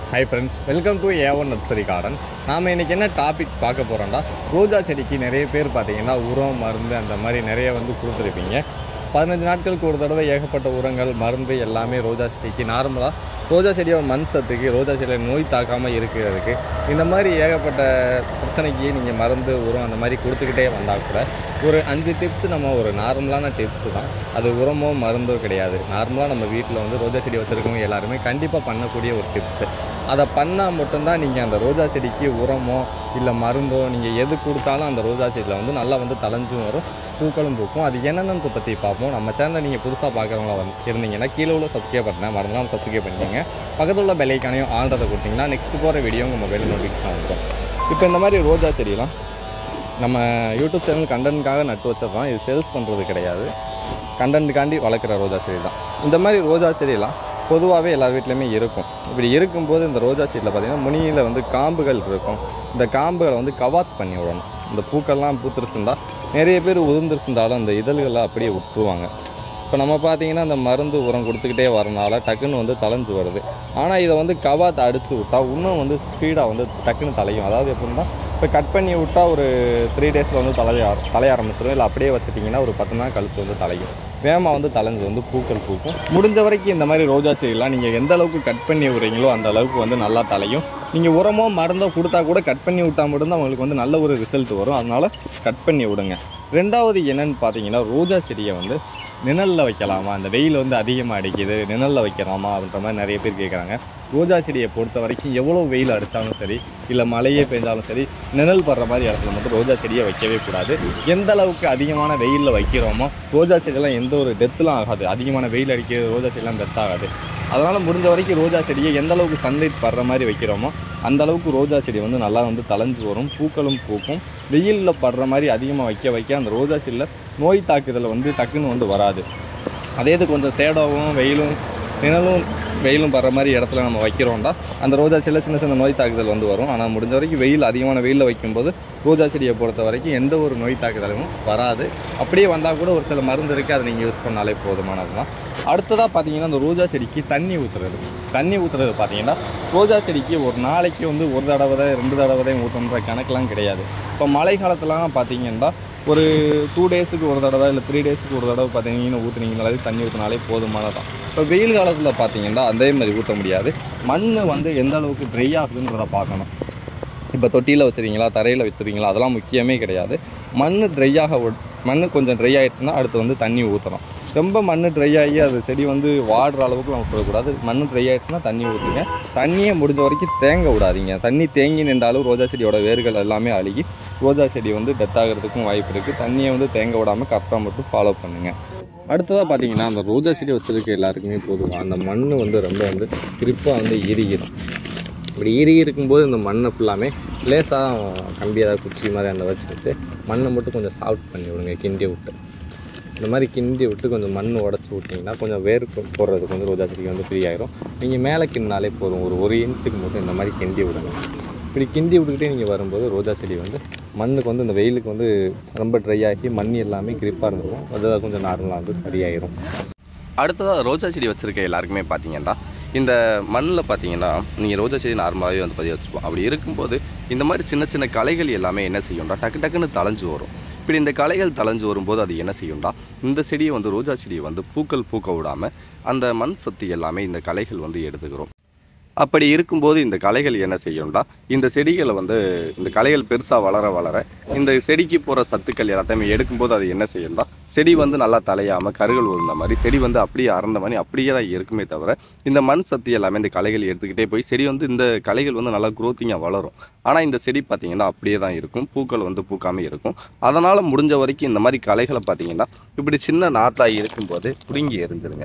high friends welcome to A one nursery garden நாம் இன்றைக்கி என்ன டாபிக் பார்க்க போகிறோம்னா ரோஜா செடிக்கு நிறைய பேர் பார்த்தீங்கன்னா உரம் மருந்து அந்த மாதிரி நிறைய வந்து கொடுத்துருப்பீங்க பதினஞ்சு நாட்களுக்கு ஒரு தடவை ஏகப்பட்ட உரங்கள் மருந்து எல்லாமே ரோஜா செடிக்கு நார்மலாக ரோஜா செடியோட மண் சத்துக்கு ரோஜா செடியில் நோய் தாக்காமல் இருக்கிறதுக்கு இந்த மாதிரி ஏகப்பட்ட பிரச்சனைக்கு நீங்கள் மருந்து உரம் அந்த மாதிரி கொடுத்துக்கிட்டே வந்தால் கூட ஒரு அஞ்சு டிப்ஸ் நம்ம ஒரு நார்மலான டிப்ஸ் தான் அது உரமோ மருந்தோ கிடையாது நார்மலாக நம்ம வீட்டில் வந்து ரோஜா செடி வச்சுருக்கவங்க எல்லாருமே கண்டிப்பாக பண்ணக்கூடிய ஒரு டிப்ஸு அதை பண்ணால் மட்டும்தான் நீங்கள் அந்த ரோஜா செடிக்கு உரமோ இல்லை மருந்தோ நீங்கள் எது கொடுத்தாலும் அந்த ரோஜா செடியில் வந்து நல்லா வந்து தளைஞ்சும் வரும் பூக்களும் பூக்கும் அது என்னென்னு பற்றி பார்ப்போம் நம்ம சேனலை நீங்கள் புதுசாக பார்க்குறவங்க வந்து இருந்தீங்கன்னா கீழே உள்ள சப்ஸ்கிரைப் பண்ணேன் மறந்துடாம சப்ஸ்கிரைப் பண்ணிக்கோங்க பக்கத்தில் உள்ள பெல்லைக்கானையும் ஆன்றதை கொடுத்தீங்கன்னா நெக்ஸ்ட் போகிற வீடியோ உங்கள் மொபைலில் நோட்டிஃபிகேஷன் வந்துடும் இப்போ இந்த மாதிரி ரோஜா செடியெல்லாம் நம்ம யூடியூப் சேனல் கண்டென்ட்காக நட்டு வச்சிடறோம் இது சேல்ஸ் பண்ணுறது கிடையாது கண்டென்ட்டுக்காண்டி வளர்க்குற ரோஜா செடி தான் இந்த மாதிரி ரோஜா செடியெல்லாம் பொதுவாகவே எல்லார் வீட்லேயுமே இருக்கும் இப்படி இருக்கும்போது இந்த ரோஜா செடியில் பார்த்திங்கன்னா முனியில் வந்து காம்புகள் இருக்கும் இந்த காம்புகளை வந்து கவாத் பண்ணி விடணும் இந்த பூக்கள்லாம் பூத்துருச்சுண்டா நிறைய பேர் உதிர்ந்துருச்சுண்டாலும் அந்த இதழ்களை அப்படியே விட்டுருவாங்க இப்போ நம்ம பார்த்தீங்கன்னா அந்த மருந்து உரம் கொடுத்துக்கிட்டே வரனால டக்குன்னு வந்து தளைஞ்சு வருது ஆனால் இதை வந்து கவாத் அடித்து விட்டா இன்னும் வந்து ஸ்பீடாக வந்து டக்குன்னு தலையும் அதாவது எப்படின்னா இப்போ கட் பண்ணி விட்டா ஒரு த்ரீ டேஸில் வந்து தலைய தலைய ஆரம்பிச்சிடும் இல்லை அப்படியே வச்சுட்டிங்கன்னா ஒரு பத்து நாள் கழிச்சு வந்து தலையும் வேகமாக வந்து தலைஞ்சு வந்து பூக்கள் பூக்கும் முடிஞ்ச வரைக்கும் இந்த மாதிரி ரோஜா செடியெல்லாம் நீங்கள் எந்த அளவுக்கு கட் பண்ணி விடுறீங்களோ அந்த அளவுக்கு வந்து நல்லா தலையும் நீங்கள் உரமோ மருந்தோ கொடுத்தா கூட கட் பண்ணி விட்டா மட்டும்தான் உங்களுக்கு வந்து நல்ல ஒரு ரிசல்ட் வரும் அதனால் கட் பண்ணி விடுங்க ரெண்டாவது என்னன்னு பார்த்தீங்கன்னா ரோஜா செடியை வந்து நிழலில் வைக்கலாமா அந்த வெயில் வந்து அதிகமாக அடிக்குது நிழலில் வைக்கலாமா அப்படின்ற மாதிரி நிறைய பேர் கேட்குறாங்க ரோஜா செடியை பொறுத்த வரைக்கும் எவ்வளோ வெயில் அடித்தாலும் சரி இல்லை மழையே பெஞ்சாலும் சரி நிழல் படுற மாதிரி இடத்துல மட்டும் ரோஜா செடியை வைக்கவே கூடாது எந்த அளவுக்கு அதிகமான வெயிலில் வைக்கிறோமோ ரோஜா செடியெல்லாம் எந்த ஒரு டெத்துலாம் ஆகாது அதிகமான வெயில் அடிக்க ரோஜா செடியெல்லாம் டெத் ஆகாது அதனால் முடிஞ்ச வரைக்கும் ரோஜா செடியை எந்த அளவுக்கு சன்லைட் படுற மாதிரி வைக்கிறோமோ அந்த அளவுக்கு ரோஜா செடி வந்து நல்லா வந்து தளைஞ்சு வரும் பூக்களும் பூக்கும் வெயிலில் படுற மாதிரி அதிகமாக வைக்க வைக்க அந்த ரோஜா செடியில் நோய் தாக்குதல் வந்து டக்குன்னு வந்து வராது அதே இது கொஞ்சம் சேடாவும் வெயிலும் நிழலும் வெயிலும் படுற மாதிரி இடத்துல நம்ம வைக்கிறோம்டா அந்த ரோஜா செடியில் சின்ன சின்ன நோய் தாக்குதல் வந்து வரும் ஆனால் முடிஞ்ச வரைக்கும் வெயில் அதிகமான வெயிலில் வைக்கும்போது ரோஜா செடியை பொறுத்த வரைக்கும் எந்த ஒரு நோய் தாக்குதலும் வராது அப்படியே வந்தால் கூட ஒரு சில மருந்து இருக்குது அதை நீங்கள் யூஸ் பண்ணாலே போதுமானது தான் அடுத்ததாக பார்த்தீங்கன்னா அந்த ரோஜா செடிக்கு தண்ணி ஊற்றுறது தண்ணி ஊற்றுறது பார்த்தீங்கன்னா ரோஜா செடிக்கு ஒரு நாளைக்கு வந்து ஒரு தடவை தான் ரெண்டு தடவை தான் ஊற்றணுன்ற கணக்கெலாம் கிடையாது இப்போ மழை காலத்துலலாம் பார்த்தீங்கன்னா ஒரு டூ டேஸுக்கு ஒரு தடவை இல்லை த்ரீ டேஸுக்கு ஒரு தடவை பார்த்தீங்கன்னா ஊற்றுனீங்கனாலே தண்ணி ஊற்றினாலே போதுமானதான் இப்போ வெயில் காலத்தில் பார்த்தீங்கன்னா அதே மாதிரி ஊற்ற முடியாது மண் வந்து எந்த அளவுக்கு ட்ரை ஆகுதுன்றதை பார்க்கணும் இப்போ தொட்டியில் வச்சுருக்கீங்களா தரையில் வச்சுருக்கீங்களா அதெல்லாம் முக்கியமே கிடையாது மண் ட்ரை ஆக விட்- மண் கொஞ்சம் ட்ரை ஆயிடுச்சுன்னா அடுத்து வந்து தண்ணி ஊற்றணும் ரொம்ப மண் ட்ரை ஆகி அது செடி வந்து வாடுற அளவுக்கு நம்ம விடக்கூடாது மண் ட்ரை ஆயிடுச்சுன்னா தண்ணி ஊற்றுங்க தண்ணியை முடிஞ்ச வரைக்கும் தேங்க விடாதீங்க தண்ணி தேங்கி நின்றாலும் ரோஜா செடியோட வேர்கள் எல்லாமே அழுகி ரோஜா செடி வந்து டெத் ஆகிறதுக்கும் வாய்ப்பு இருக்குது தண்ணியை வந்து தேங்க விடாமல் கரெக்டாக மட்டும் ஃபாலோ பண்ணுங்கள் அடுத்ததாக பார்த்தீங்கன்னா அந்த ரோஜா செடி வச்சுருக்க எல்லாருக்குமே பொதுவாக அந்த மண் வந்து ரொம்ப வந்து கிரிப்பாக வந்து இறுகிடும் இப்படி இறுகி இருக்கும்போது இந்த மண்ணை ஃபுல்லாமே லேசாக கம்பி ஏதாவது குச்சி மாதிரி அந்த வச்சுட்டு மண்ணை மட்டும் கொஞ்சம் சாஃப்ட் பண்ணி விடுங்க கிண்டி விட்டு இந்த மாதிரி கிண்டி விட்டு கொஞ்சம் மண் உடச்சி விட்டிங்கன்னா கொஞ்சம் வேர் போ- போடுறதுக்கு வந்து ரோஜா செடிக்கு வந்து ஃப்ரீ ஆயிரும் நீங்கள் மேலே கிண்டினாலே போதும் ஒரு ஒரு இன்ச்சுக்கு மட்டும் இந்த மாதிரி கிண்டி விடுங்க இப்படி கிண்டி விட்டுக்கிட்டே நீங்கள் வரும்போது ரோஜா செடி வந்து மண்ணுக்கு வந்து இந்த வெயிலுக்கு வந்து ரொம்ப ட்ரை ஆகி மண் எல்லாமே கிரிப்பாக இருந்துடும் அது கொஞ்சம் நார்மலாக வந்து சரியாயிரும் அடுத்ததாக ரோஜா செடி வச்சுருக்க எல்லாருக்குமே பார்த்தீங்கன்னா இந்த மண்ணில் பார்த்தீங்கன்னா நீங்கள் ரோஜா செடி நார்மலாகவே வந்து பதிய வச்சுருப்போம் அப்படி இருக்கும்போது இந்த மாதிரி சின்ன சின்ன களைகள் எல்லாமே என்ன செய்யும்டா டக்கு டக்குன்னு தளைஞ்சு வரும் இப்படி இந்த களைகள் தளைஞ்சு வரும்போது அது என்ன செய்யும்டா இந்த செடியை வந்து ரோஜா செடியை வந்து பூக்கள் பூக்க விடாமல் அந்த மண் சத்து எல்லாமே இந்த களைகள் வந்து எடுத்துக்கிறோம் அப்படி இருக்கும்போது இந்த களைகள் என்ன செய்யும்டா இந்த செடிகளை வந்து இந்த களைகள் பெருசாக வளர வளர இந்த செடிக்கு போகிற சத்துக்கள் எல்லாத்தையுமே எடுக்கும்போது அது என்ன செய்யும்டா செடி வந்து நல்லா தலையாமல் கருகள் விழுந்த மாதிரி செடி வந்து அப்படியே அறந்த மாதிரி அப்படியே தான் இருக்குமே தவிர இந்த மண் சத்து எல்லாமே இந்த களைகள் எடுத்துக்கிட்டே போய் செடி வந்து இந்த களைகள் வந்து நல்லா குரோத்திங்காக வளரும் ஆனால் இந்த செடி பார்த்தீங்கன்னா அப்படியே தான் இருக்கும் பூக்கள் வந்து பூக்காமல் இருக்கும் அதனால் முடிஞ்ச வரைக்கும் இந்த மாதிரி களைகளை பார்த்தீங்கன்னா இப்படி சின்ன நாத்தாய் இருக்கும்போது பிடுங்கி எரிஞ்சிருங்க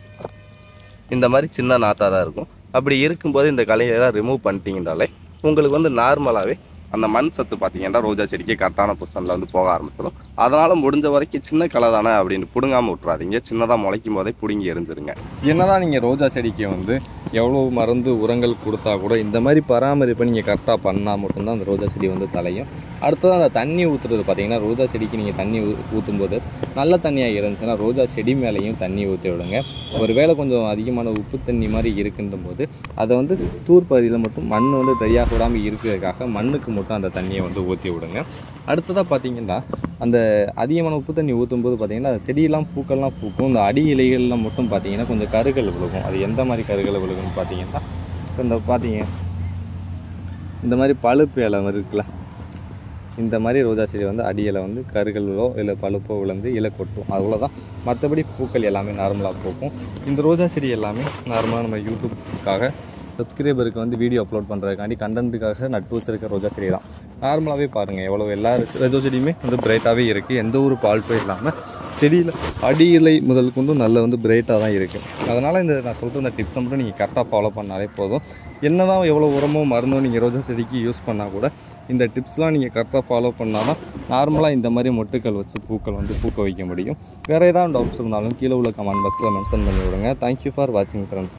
இந்த மாதிரி சின்ன நாத்தாக தான் இருக்கும் அப்படி இருக்கும்போது இந்த களையெல்லாம் ரிமூவ் பண்ணிட்டீங்கனாலே உங்களுக்கு வந்து நார்மலாகவே அந்த மண் சத்து பார்த்தீங்கன்னா ரோஜா செடிக்கு கரெக்டான பொசிஷனில் வந்து போக ஆரம்பிச்சிடும் அதனால் முடிஞ்ச வரைக்கும் சின்ன களை தானே அப்படின்னு பிடுங்காமல் விட்றாதீங்க சின்னதாக முளைக்கும் போதே பிடுங்கி எரிஞ்சிருங்க என்னதான் நீங்கள் ரோஜா செடிக்கு வந்து எவ்வளோ மருந்து உரங்கள் கொடுத்தா கூட இந்த மாதிரி பராமரிப்பை நீங்கள் கரெக்டாக பண்ணால் மட்டும்தான் அந்த ரோஜா செடி வந்து தலையும் அடுத்தது அந்த தண்ணி ஊற்றுறது பார்த்தீங்கன்னா ரோஜா செடிக்கு நீங்கள் தண்ணி ஊற்றும் போது நல்ல தண்ணியாக இருந்துச்சுன்னா ரோஜா செடி மேலேயும் தண்ணி ஊற்றி விடுங்க ஒருவேளை கொஞ்சம் அதிகமான உப்பு தண்ணி மாதிரி இருக்குன்ற போது அதை வந்து தூர் பகுதியில் மட்டும் மண் வந்து தரியாக விடாமல் இருக்கிறதுக்காக மண்ணுக்கு மட்டும் அந்த தண்ணியை வந்து ஊற்றி விடுங்க அடுத்ததாக பார்த்தீங்கன்னா அந்த அதிகமான உப்பு தண்ணி ஊற்றும் போது பார்த்தீங்கன்னா செடியெல்லாம் பூக்கள்லாம் பூக்கும் இந்த அடி இலைகளில் மட்டும் பார்த்தீங்கன்னா கொஞ்சம் கருகள் விழுகும் அது எந்த மாதிரி கருகள் விழுகும்னு பார்த்தீங்கன்னா இப்போ இந்த பார்த்தீங்க இந்த மாதிரி பழுப்பு இலை இருக்குல்ல இந்த மாதிரி ரோஜா செடி வந்து அடியில் வந்து கருகளோ இல்லை பழுப்போ விழுந்து இலை கொட்டும் அவ்வளோதான் மற்றபடி பூக்கள் எல்லாமே நார்மலாக பூக்கும் இந்த ரோஜா செடி எல்லாமே நார்மலாக நம்ம யூடியூப்காக சப்ஸ்கிரைபருக்கு வந்து வீடியோ அப்லோட் பண்ணுறதுக்காண்டி கண்டென்ட்டுக்காக நட்டு வச்சிருக்க ரோஜா செடி தான் நார்மலாகவே பாருங்கள் எவ்வளோ எல்லா ரோஜா செடியுமே வந்து பிரைட்டாகவே இருக்குது எந்த ஒரு ஃபால்ட்டும் இல்லாமல் செடியில் அடி இலை முதல் கொண்டு நல்ல வந்து பிரைட்டாக தான் இருக்குது அதனால் இந்த நான் சொல்கிற இந்த டிப்ஸை மட்டும் நீங்கள் கரெக்டாக ஃபாலோ பண்ணாலே போதும் என்ன தான் எவ்வளோ உரமோ மருந்தோ நீங்கள் ரோஜா செடிக்கு யூஸ் பண்ணால் கூட இந்த டிப்ஸ்லாம் நீங்கள் கரெக்டாக ஃபாலோ பண்ணால் தான் நார்மலாக இந்த மாதிரி மொட்டுக்கள் வச்சு பூக்கள் வந்து பூக்க வைக்க முடியும் வேறு ஏதாவது டவுட்ஸ் இருந்தாலும் கீழே உள்ள கமெண்ட் பாக்ஸில் மென்ஷன் பண்ணி விடுங்க தேங்க்யூ ஃபார் வாட்சிங் ஃப்ரெண்ட்ஸ்